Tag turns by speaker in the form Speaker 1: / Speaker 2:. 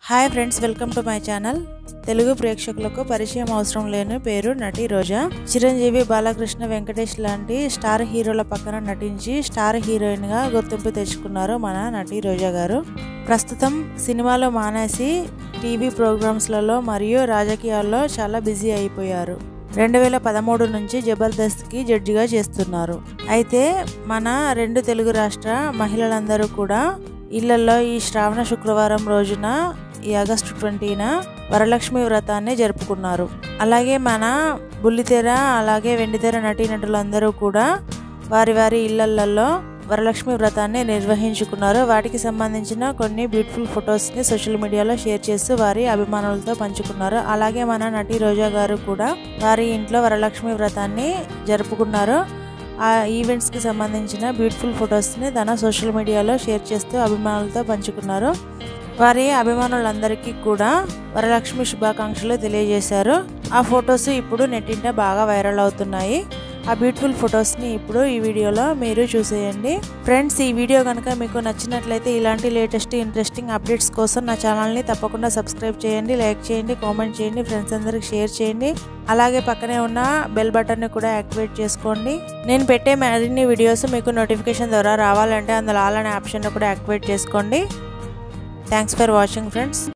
Speaker 1: hi friends welcome to my channel Telugu ప్రేక్షకులకు పరిచయం అవసరం లేని పేరు నటి రోజా చిరంజీవి బాలకృష్ణ వెంకటేష్ లాంటి స్టార్ హీరోల పక్కన నటించి స్టార్ హీరోయిన్ గా గుర్తింపు తెచ్చుకున్నారు మన నటి రోజా గారు ప్రస్తుతం సినిమాలో మానేసి టీవీ ప్రోగ్రామ్స్లలో మరియు రాజకీయాల్లో చాలా బిజీ అయిపోయారు రెండు వేల పదమూడు నుంచి జబర్దస్త్కి జడ్జిగా చేస్తున్నారు అయితే మన రెండు తెలుగు రాష్ట్ర మహిళలందరూ కూడా ఇళ్లలో ఈ శ్రావణ శుక్రవారం రోజున ఈ ఆగస్టు ట్వంటీన వరలక్ష్మి వ్రతాన్ని జరుపుకున్నారు అలాగే మన బుల్లితెర అలాగే వెండితెర నటీనటులందరూ కూడా వారి వారి ఇళ్లల్లో వరలక్ష్మి వ్రతాన్ని నిర్వహించుకున్నారు వాటికి సంబంధించిన కొన్ని బ్యూటిఫుల్ ఫొటోస్ని సోషల్ మీడియాలో షేర్ చేస్తూ వారి అభిమానులతో పంచుకున్నారు అలాగే మన నటి రోజా గారు కూడా వారి ఇంట్లో వరలక్ష్మి వ్రతాన్ని జరుపుకున్నారు ఆ ఈవెంట్స్కి సంబంధించిన బ్యూటిఫుల్ ఫొటోస్ని తన సోషల్ మీడియాలో షేర్ చేస్తూ అభిమానులతో పంచుకున్నారు వారి అభిమానులందరికీ కూడా వరలక్ష్మి శుభాకాంక్షలు తెలియజేశారు ఆ ఫొటోస్ ఇప్పుడు నెట్టింట బాగా వైరల్ అవుతున్నాయి ఆ బ్యూటిఫుల్ ఫొటోస్ని ఇప్పుడు ఈ వీడియోలో మీరు చూసేయండి ఫ్రెండ్స్ ఈ వీడియో కనుక మీకు నచ్చినట్లయితే ఇలాంటి లేటెస్ట్ ఇంట్రెస్టింగ్ అప్డేట్స్ కోసం నా ఛానల్ని తప్పకుండా సబ్స్క్రైబ్ చేయండి లైక్ చేయండి కామెంట్ చేయండి ఫ్రెండ్స్ అందరికి షేర్ చేయండి అలాగే పక్కనే ఉన్న బెల్ బటన్ని కూడా యాక్టివేట్ చేసుకోండి నేను పెట్టే మరిన్ని వీడియోస్ మీకు నోటిఫికేషన్ ద్వారా రావాలంటే అందులో ఆల్ అనే ఆప్షన్ కూడా యాక్టివేట్ చేసుకోండి థ్యాంక్స్ ఫర్ వాచింగ్ ఫ్రెండ్స్